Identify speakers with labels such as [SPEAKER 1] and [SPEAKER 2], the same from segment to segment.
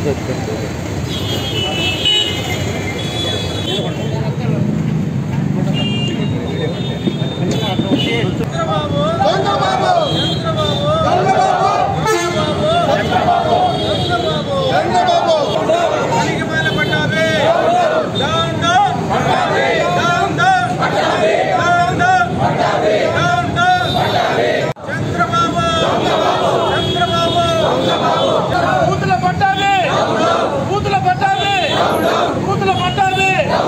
[SPEAKER 1] బూతుల పట్టాలి బూతుల పట్టాలి బూతుల పట్టాలి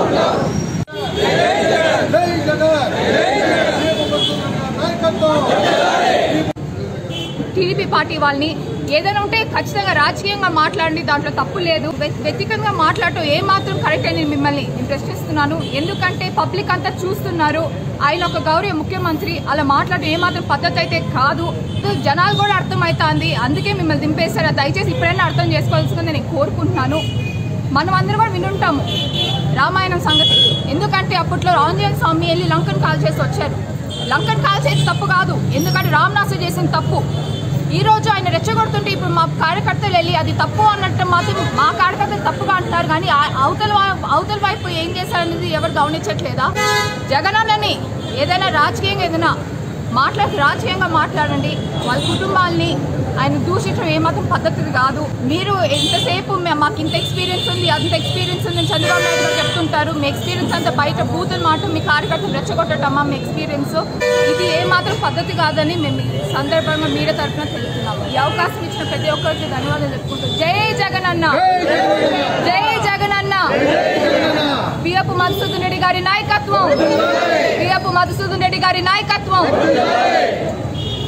[SPEAKER 2] టీడీపీ పార్టీ వాళ్ళని ఏదైనా ఉంటే ఖచ్చితంగా రాజకీయంగా మాట్లాడండి దాంట్లో తప్పు లేదు వ్య- వ్యక్తిగతంగా మాట్లాడటం ఏ మాత్రం కరెక్ట్ అని మిమ్మల్ని నేను ప్రశ్నిస్తున్నాను ఎందుకంటే పబ్లిక్ అంతా చూస్తున్నారు ఆయన ఒక గౌరవ ముఖ్యమంత్రి అలా మాట్లాడటం ఏ మాత్రం పద్ధతి అయితే కాదు జనాలు కూడా అర్థమవుతుంది అందుకే మిమ్మల్ని దింపేశారు దయచేసి ఇప్పుడైనా అర్థం చేసుకోవాల్సిందని నేను కోరుకుంటున్నాను మనం అందరం కూడా వినుంటాము రామాయణం సంగతి ఎందుకంటే అప్పట్లో ఆంజనేయ స్వామి వెళ్ళి లంకను కాల్ చేసి వచ్చారు లంకను కాల్ చేసి తప్పు కాదు ఎందుకంటే రామనాసు చేసిన తప్పు ఈ రోజు ఆయన రెచ్చగొడుతుంటే ఇప్పుడు మా కార్యకర్తలు వెళ్ళి అది తప్పు అన్నట్టు మాత్రం మా కార్యకర్తలు తప్పుగా అంటున్నారు కానీ ఆ అవతల వా- అవతల వైపు ఏం చేశారనేది ఎవరు గమనించట్లేదా జగనన్నని ఏదైనా రాజకీయంగా ఏదైనా మాట్లాడి రాజకీయంగా మాట్లాడండి వాళ్ళ కుటుంబాల్ని ఆయన దూషించడం ఏమాత్రం పద్ధతి కాదు మీరు ఎంతసేపు మే- మాకు ఇంత ఎక్స్పీరియన్స్ ఉంది అంత ఎక్స్పీరియన్స్ ఉంది అని చంద్రబాబు నాయుడు గారు చెప్తుంటారు మీ ఎక్స్పీరియన్స్ అంతా బయట బూతులు మాట మీ కార్యకర్తలు రెచ్చగొట్టటమ్మా మీ ఎక్స్పీరియన్స్ ఇది ఏమాత్రం పద్ధతి కాదని మేము ఈ సందర్భంగా మీడియా తరఫున తెలుపుతున్నాము ఈ అవకాశం ఇచ్చిన ప్రతి ఒక్కరికి ధన్యవాదాలు చెప్పుకుంటాం జై జగన్ అన్న జై జగన్ అన్న పియపు మధుసూదన్ రెడ్డి గారి నాయకత్వం పియపు మధుసూదన్ రెడ్డి గారి నాయకత్వం